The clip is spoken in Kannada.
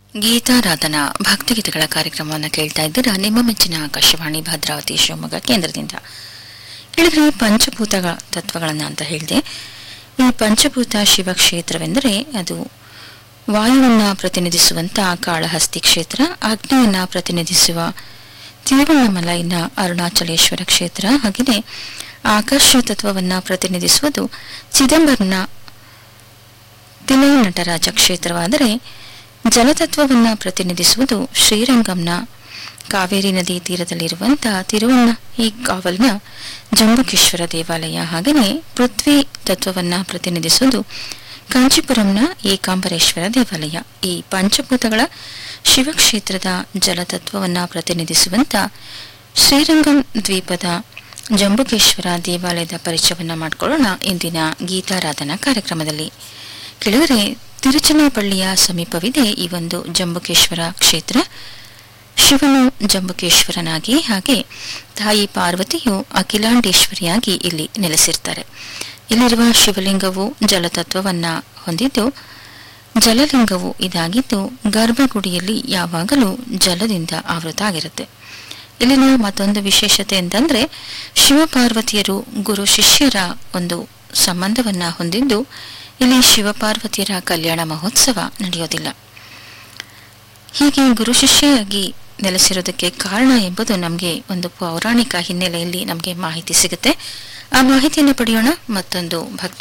ಗೀತಾರಾಧನಾ ಭಕ್ತಿಗೀತೆಗಳ ಕಾರ್ಯಕ್ರಮವನ್ನು ಕೇಳ್ತಾ ಇದ್ದೀರಾ ನಿಮ್ಮ ಮೆಚ್ಚಿನ ಆಕಾಶವಾಣಿ ಭದ್ರಾವತಿ ಶಿವಮೊಗ್ಗ ಕೇಂದ್ರದಿಂದ ಹೇಳಿದ್ರೆ ಪಂಚಭೂತಗಳ ತತ್ವಗಳನ್ನು ಅಂತ ಹೇಳಿದೆ ಈ ಪಂಚಭೂತ ಶಿವಕ್ಷೇತ್ರವೆಂದರೆ ಅದು ವಾಯುವನ್ನ ಪ್ರತಿನಿಧಿಸುವಂತ ಕಾಳಹಸ್ತಿ ಕ್ಷೇತ್ರ ಅಗ್ನಿಯನ್ನ ಪ್ರತಿನಿಧಿಸುವ ತಿರುವಣ್ಣಮಲೈನ ಅರುಣಾಚಲೇಶ್ವರ ಕ್ಷೇತ್ರ ಹಾಗೆಯೇ ಆಕಾಶ ತತ್ವವನ್ನ ಪ್ರತಿನಿಧಿಸುವುದು ಚಿದಂಬರನ ತಿಲೈ ನಟರಾಜ ಕ್ಷೇತ್ರವಾದರೆ ಜಲತತ್ವವನ್ನ ಪ್ರತಿನಿಧಿಸುವುದು ಶ್ರೀರಂಗಂನ ಕಾವೇರಿ ನದಿ ತೀರದಲ್ಲಿರುವಂತಹ ತಿರುವಣ್ಣ ಈ ಕಾವಲ್ನ ಜಂಬುಕೇಶ್ವರ ದೇವಾಲಯ ಹಾಗೆಯೇ ಪೃಥ್ವಿ ತತ್ವವನ್ನ ಪ್ರತಿನಿಧಿಸುವುದು ಕಾಂಚೀಪುರಂನ ಏಕಾಂಬರೇಶ್ವರ ದೇವಾಲಯ ಈ ಪಂಚಭೂತಗಳ ಶಿವಕ್ಷೇತ್ರದ ಜಲತತ್ವವನ್ನ ಪ್ರತಿನಿಧಿಸುವಂತ ಶ್ರೀರಂಗಂ ದ್ವೀಪದ ಜಂಬುಕೇಶ್ವರ ದೇವಾಲಯದ ಪರಿಚಯವನ್ನ ಮಾಡಿಕೊಳ್ಳೋಣ ಇಂದಿನ ಗೀತಾರಾಧನಾ ಕಾರ್ಯಕ್ರಮದಲ್ಲಿ ಕೆಳಗರೆ ತಿರುಚನಪಳ್ಳಿಯ ಸಮೀಪವಿದೆ ಈ ಒಂದು ಜಂಬುಕೇಶ್ವರ ಕ್ಷೇತ್ರ ಶಿವನು ಜಂಬುಕೇಶ್ವರನಾಗಿ ಹಾಗೆ ತಾಯಿ ಪಾರ್ವತಿಯು ಅಖಿಲಾಂಡೇಶ್ವರಿಯಾಗಿ ಇಲ್ಲಿ ನೆಲೆಸಿರ್ತಾರೆ ಇಲ್ಲಿರುವ ಶಿವಲಿಂಗವು ಜಲತತ್ವವನ್ನ ಹೊಂದಿದ್ದು ಜಲಲಿಂಗವು ಇದಾಗಿದ್ದು ಗರ್ಭಗುಡಿಯಲ್ಲಿ ಯಾವಾಗಲೂ ಜಲದಿಂದ ಆವೃತ ಆಗಿರುತ್ತೆ ಇಲ್ಲಿನ ಮತ್ತೊಂದು ವಿಶೇಷತೆ ಅಂತಂದ್ರೆ ಶಿವಪಾರ್ವತಿಯರು ಗುರು ಶಿಷ್ಯರ ಒಂದು ಸಂಬಂಧವನ್ನ ಹೊಂದಿದ್ದು ಇಲ್ಲಿ ಶಿವಪಾರ್ವತಿಯರ ಕಲ್ಯಾಣ ಮಹೋತ್ಸವ ನಡೆಯೋದಿಲ್ಲ ಹೀಗೆ ಗುರು ಶಿಷ್ಯರಾಗಿ ನೆಲೆಸಿರೋದಕ್ಕೆ ಕಾರಣ ಎಂಬುದು ನಮಗೆ ಒಂದು ಪೌರಾಣಿಕ ಹಿನ್ನೆಲೆಯಲ್ಲಿ ನಮಗೆ ಮಾಹಿತಿ ಸಿಗುತ್ತೆ ಆ ಮಾಹಿತಿಯನ್ನು ಪಡೆಯೋಣ ಮತ್ತೊಂದು ಭಕ್ತಿ